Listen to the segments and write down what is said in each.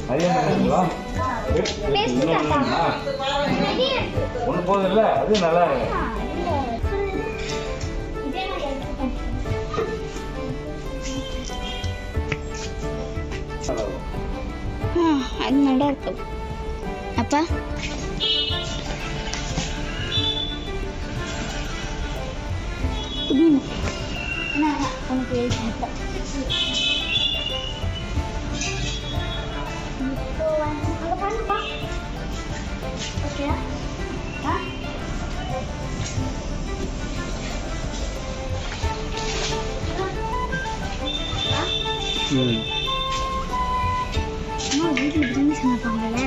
நிறைய வேணுங்களா Paste தாத்தா. ஒன்று போதும் இல்லை அது நல்லா இருக்கு. நல்லா இருக்கும். அது நல்லா இருக்கு அப்பா குடிமா உனக்கு எழுதிட்டேன் இப்போ வந்து அங்கே பண்ணுப்பா ஓகே ஆ ம் அம்மா வீட்டில் இப்படி சமைப்பாங்கல்ல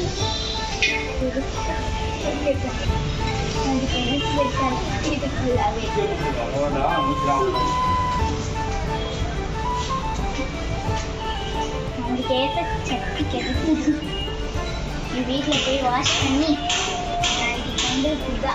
அவ்வளோதான் முடிச்சிடலாம் அவங்களுக்கு ஏற்ற சக்தி கிடைக்குது என் வீட்டில் போய் வாஷ் பண்ணி நாளைக்கு வந்து புதா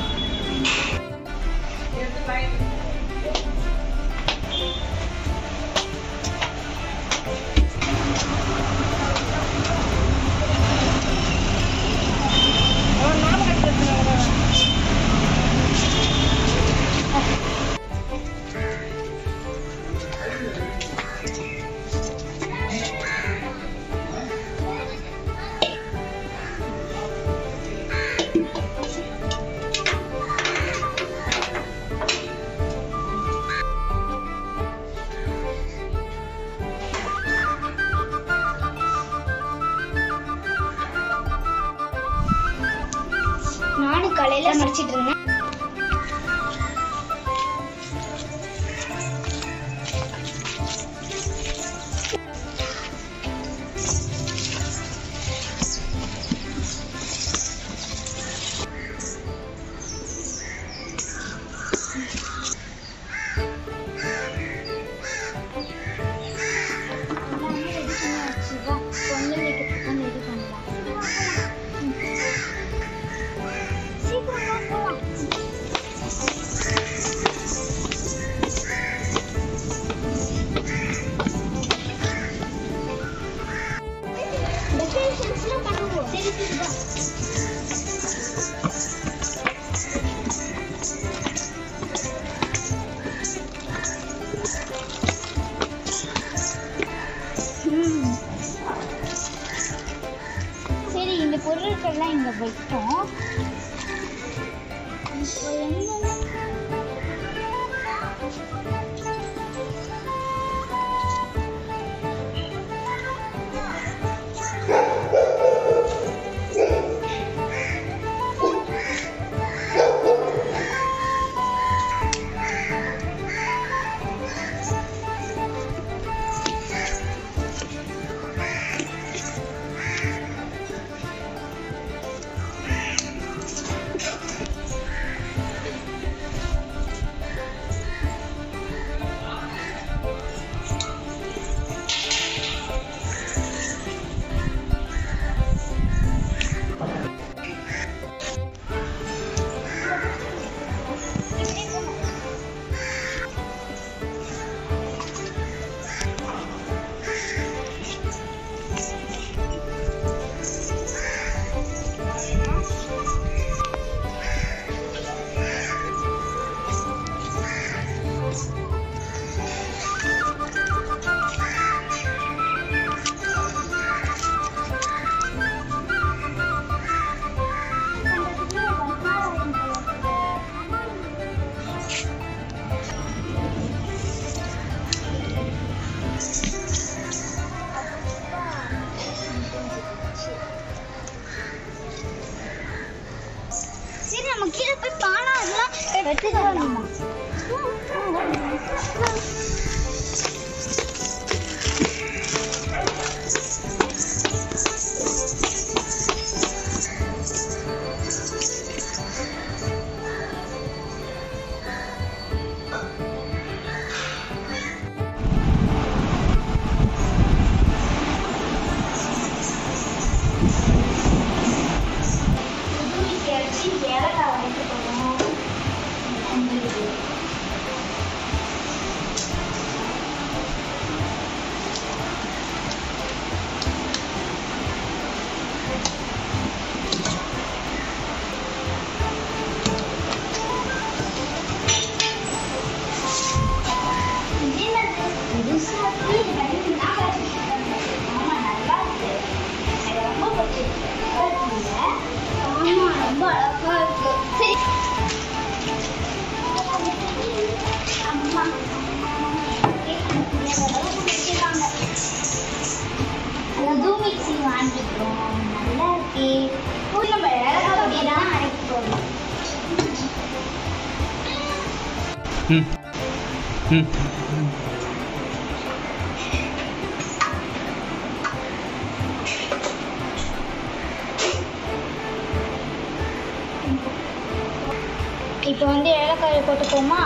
நானும் காலையில் முடிச்சிட்டு இருந்தேன் சீக்கிரம் போலாம் டெக்கரேஷன்ஸ்லாம் பண்ணுவோம் சரி சரி வா ம். சரி இந்த பொருட்கள்லாம் இங்க வைப்போம் இப்போ என்ன சரி நம்ம கீழே போய் பானா அதெல்லாம் எடுத்துட்டு வரணுமா இறைச்சி ஏலக்காய் வாங்கிட்டு போகணும் புதுசா இருக்கு இது கண்டிப்பா நான் வச்சிருக்கேன். ஆமா நல்லா இருக்கு எனக்கு ரொம்ப பிடிச்சிருக்கு நல்லா இருக்குல்ல? ஆமா ரொம்ப அழகா இருக்கு சரி அம்மா புது மிக்ஸி வாங்கிட்டோம் நல்லா இருக்கு இப்போ நம்ம ஏலக்காய் பொடியை தான் அரைக்க போறோம் ம் ம் இப்போ வந்து ஏலக்காயை போட்டுப்போமா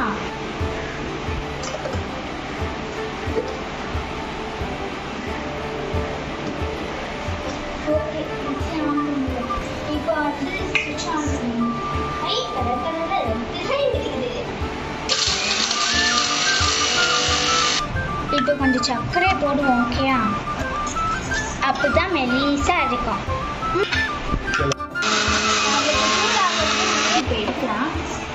ஓகே மிக்ஸி ஆன் பண்ணுவோம் இப்போ வந்து ஸ்விட்ச் ஆன் பண்ணுவோம் ஐ கலர் கலர் இருக்குது இப்போ கொஞ்சம் சர்க்கரையை போடுவோம் ஓகேயா அப்போ தான் மெலிசாக இருக்கும் இப்போ எடுக்கலாம்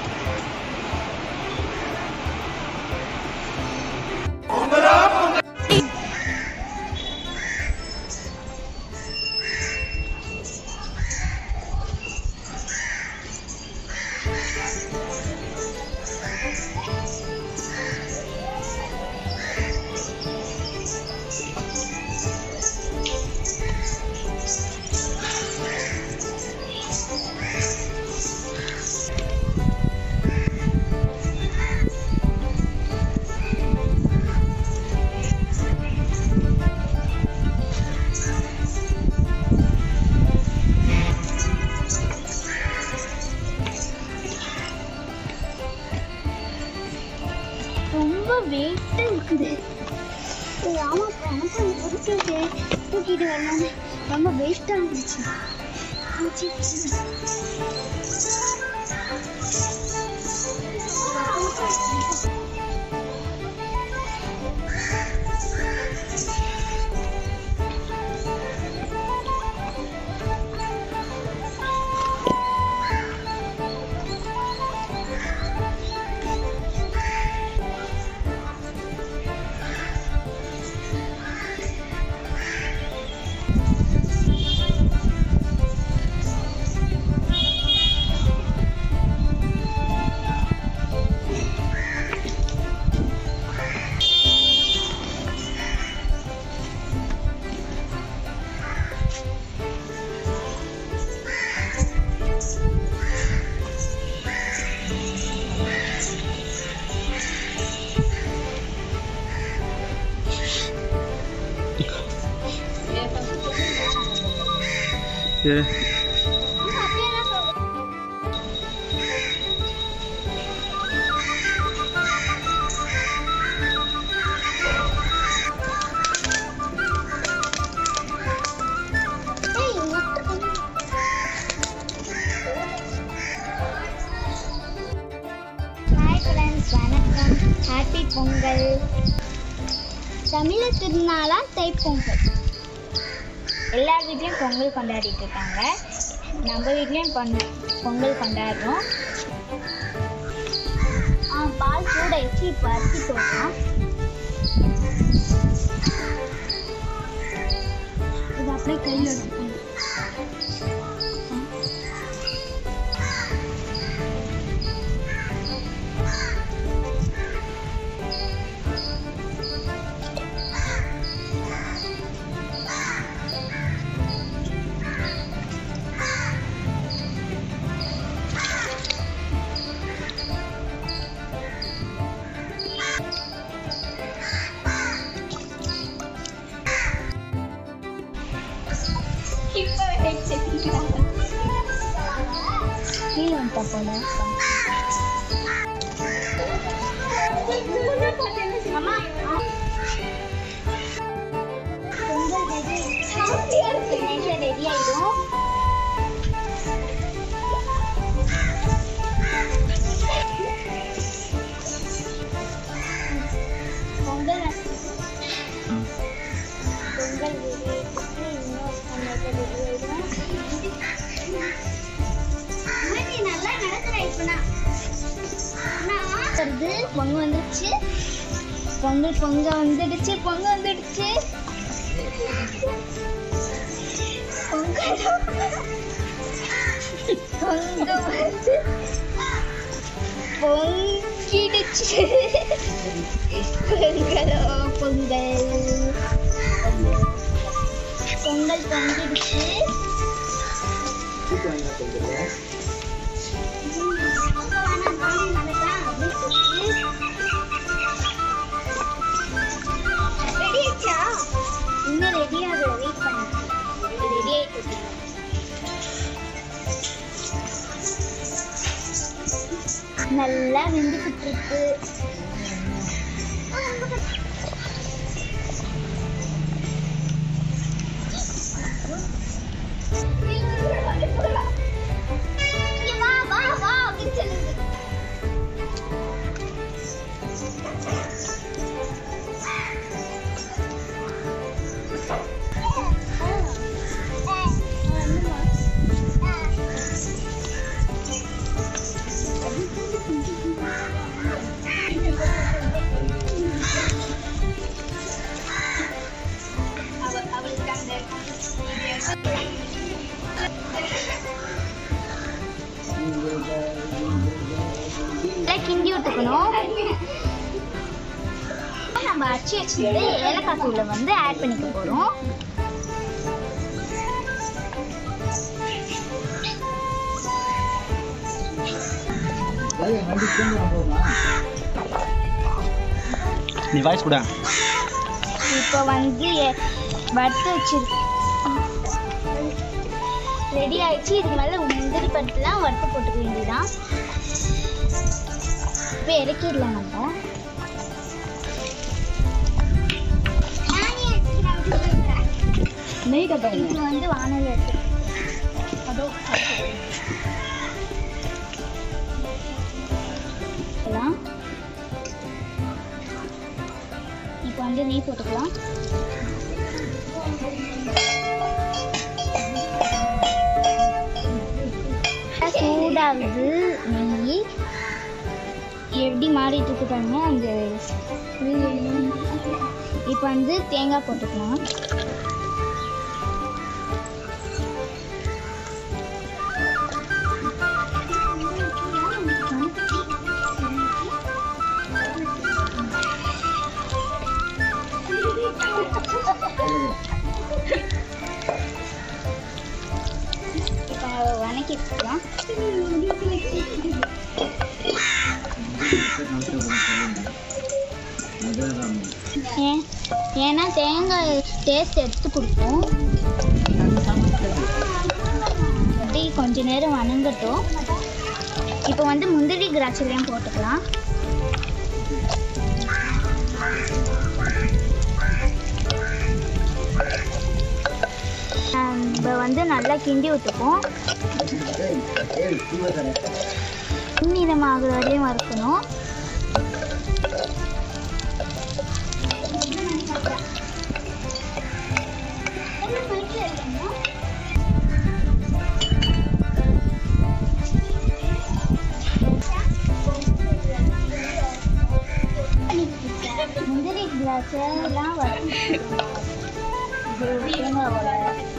ரொம்ப வெயிட்டாக இருக்குது ஆமாம் எனக்கு பொறுத்து தூக்கிட்டு வரலான்னு ரொம்ப வெயிட்டாக இருந்துச்சு ஏ ஹாய் ஃப்ரெண்ட்ஸ் வணக்கம் ஹாப்பி பொங்கல் தமிழர் திருநாளா தைப்பொங்கல் எல்லார் வீட்லேயும் பொங்கல் கொண்டாடிட்டு இருக்காங்க நம்ம வீட்லேயும் கொண்ட பொங்கல் கொண்டாடுறோம் ஆ, பால் சூட வச்சு இப்போ அரிசி போடுறோம் இது அப்படியே கையில் எடுத்துக்கணும் கீழே வந்துட்டா போல அம்மா பொங்கல் ரெடி ரெடி ஆயிடும் பொங்கல் பொங்கல் ரெடி ஆயிடுச்சு இன்னும் கொஞ்சம் ரெடி ஆயிடும் நல்லா நடக்கிற இப்பனா வருது பொங்க வந்துருச்சு பொங்கல் பொங்க வந்துடுச்சு பொங்க வந்துடுச்சு பொங்கல் பொங்க வந்து பொங்கிடுச்சு பொங்கலோ பொங்கல் பொங்கல் பொங்கிடுச்சு இன்னும் ரெடி ஆகல வெயிட் பண்ணு ரெடி ஆயிட்டு நல்லா வெந்துக்கிட்டு இருக்கு இங்க வா வா வா அப்படின்னு சொல்லுது அவ- அவளுக்கு அந்த நல்லா கிண்டி விட்டுக்கணும் நம்ம அச்சு வச்சிருந்து ஏலக்காய் தூளை வந்து ஆட் பண்ணிக்க போறோம் நீ வாய்ஸ் கூட இப்போ வந்து எ- வறுத்து வச்சிருக்கு ரெடி ஆயிடுச்சு இதுக்கு மேலே முந்திரி பருப்புலாம் வறுத்து போட்டுக்க வேண்டியதான் இப்போ இறக்கிடலாம் நம்ம நெய் டப்பா இது வந்து வானல் எடுத்து அதோ போட்டுக்கலாம். இப்போ வந்து நெய் போட்டுக்கலாம் சூடாகுது நெய் எப்படி மாறிட்டு இருக்கு பாருங்க அந்த இப்போ வந்து தேங்காய் போட்டுக்கலாம் இப்போ வணக்கிக்கலாம் ஏன் ஏன்னா தேங்காய் டேஸ்ட் எடுத்து கொடுக்கும் அப்படி கொஞ்ச நேரம் வணங்கட்டும் இப்போ வந்து முந்திரி திராட்சையும் போட்டுக்கலாம் நம்ம வந்து நல்லா கிண்டி விட்டுப்போம் நிறமாகிற வரையும் வறுக்கணும் முந்திரி திராட்சைலாம் வறுத்து தேங்காவோட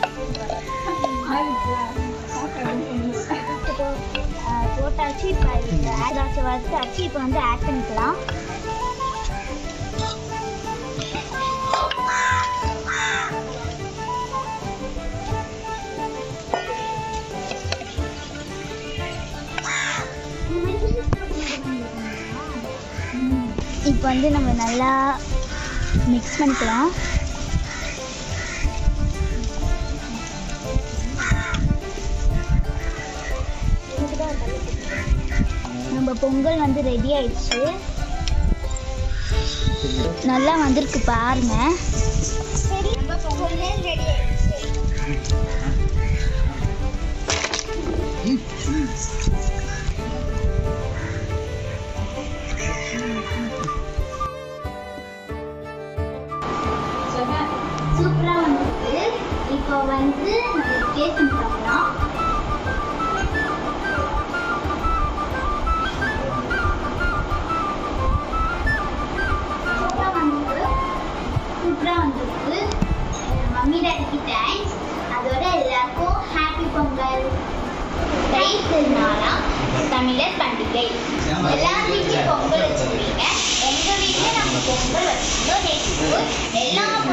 இப்போ, ஆ, போட்டாச்சு இப்போ திராட்சை வறுத்தாச்சு இப்போ வந்து ஆட் பண்ணிக்கலாம் இப்போ வந்து நம்ம நல்லா மிக்ஸ் பண்ணிக்கலாம் நம்ம பொங்கல் வந்து ரெடி ஆயிடுச்சு நல்லா வந்திருக்கு பாருங்க சரி நம்ம பொங்கல் ரெடி ஆயிடுச்சு சூப்பரா வந்திருக்கு இப்போ வந்து நம்ம டேஸ்ட் பண்ணி பார்க்கலாம் சூப்பரா தமிழர் பண்டிகை எல்லார் வீட்லயும் பொங்கல் வச்சிருப்பீங்க எங்க வீட்ல நாங்க பொங்கல் வச்சிருந்தோம் நேற்று எல்லா